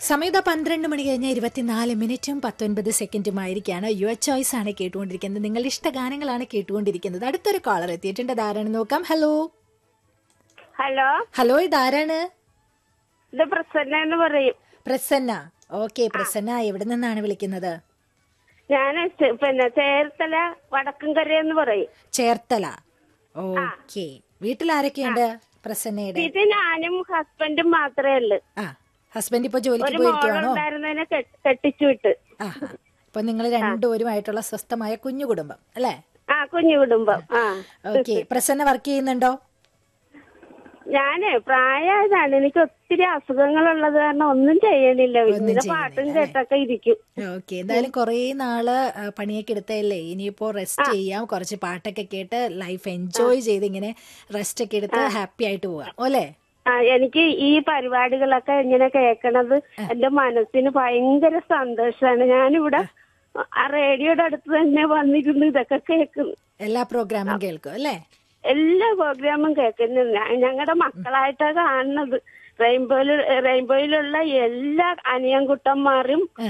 സമയത്ത് പന്ത്രണ്ട് മണി കഴിഞ്ഞ ഇരുപത്തിനാല് മിനിറ്റും പത്തൊൻപത് സെക്കൻഡുമായിരിക്കാണ് യുവർ ചോയ്സ് ആണ് കേട്ടുകൊണ്ടിരിക്കുന്നത് നിങ്ങളുടെ ഇഷ്ട ഗാനങ്ങളാണ് കേട്ടുകൊണ്ടിരിക്കുന്നത് അടുത്തൊരു കോളർ എത്തിയിട്ടുണ്ട് ഇതാരാണ് നോക്കാം ഹലോ ഹലോ ഹലോ ഇതാരാണ് ഇത് പ്രസന്ന എന്ന് പറയും പ്രസന്ന ഓക്കെ പ്രസന്ന എവിടെ നിന്നാണ് വിളിക്കുന്നത് ഞാൻ പിന്നെ ചേർത്തല വടക്കുംകര എന്ന് പറയും ചേർത്തല ഓക്കെ വീട്ടിൽ ആരൊക്കെയുണ്ട് പ്രസന്നയുടെ ഇത് ഞാനും ഹസ്ബൻഡും മാത്രമേ ഉള്ളൂ ആ ഹസ്ബൻഡ് ഇപ്പൊ ജോലിക്ക് ഒരു പോയിരിക്കുവാണോ മോളുണ്ടായിരുന്നതിനെ കെട്ട്- കെട്ടിച്ചു വിട്ട് ആ അപ്പൊ നിങ്ങൾ രണ്ടുപേരുമായിട്ടുള്ള സ്വസ്ഥമായ കുഞ്ഞു കുടുംബം അല്ലേ ആ കുഞ്ഞു കുടുംബം ആ ഓക്കെ പ്രസന്ന വർക്ക് ചെയ്യുന്നുണ്ടോ ഞാന് പ്രായമായതാണ് എനിക്ക് ഒത്തിരി അസുഖങ്ങളുള്ളത് കാരണം ഒന്നും ചെയ്യണില്ല ഇങ്ങനെ പാട്ടും കേട്ടൊക്കെ ഇരിക്കും ഓക്കെ എന്തായാലും കുറേ നാള് ആ, പണിയൊക്കെ എടുത്തല്ലേ ഇനിയിപ്പോ റെസ്റ്റ് ചെയ്യാം കുറച്ച് പാട്ടൊക്കെ കേട്ട് ലൈഫ് എൻജോയ് ചെയ്ത് ഇങ്ങനെ റെസ്റ്റ് ഒക്കെ എടുത്ത് ഹാപ്പി ആയിട്ട് പോവാം അല്ലേ ആ എനിക്ക് ഈ പരിപാടികളൊക്കെ ഇങ്ങനെ കേൾക്കണത് എന്റെ മനസ്സിന് ഭയങ്കര സന്തോഷമാണ് ഞാനിവിടെ ആ റേഡിയോയുടെ അടുത്ത് തന്നെ വന്നിരുന്നു ഇതൊക്കെ കേൾക്കുന്നു എല്ലാ പ്രോഗ്രാമും കേൾക്കും അല്ലേ എല്ലാ പ്രോഗ്രാമും കേൾക്കുന്നു ഞങ്ങളുടെ മക്കളായിട്ടാണ് കാണുന്നത് റെയിൻബോയിൽ റെയിൻബോയിലുള്ള എല്ലാ അനിയൻകുട്ടന്മാരും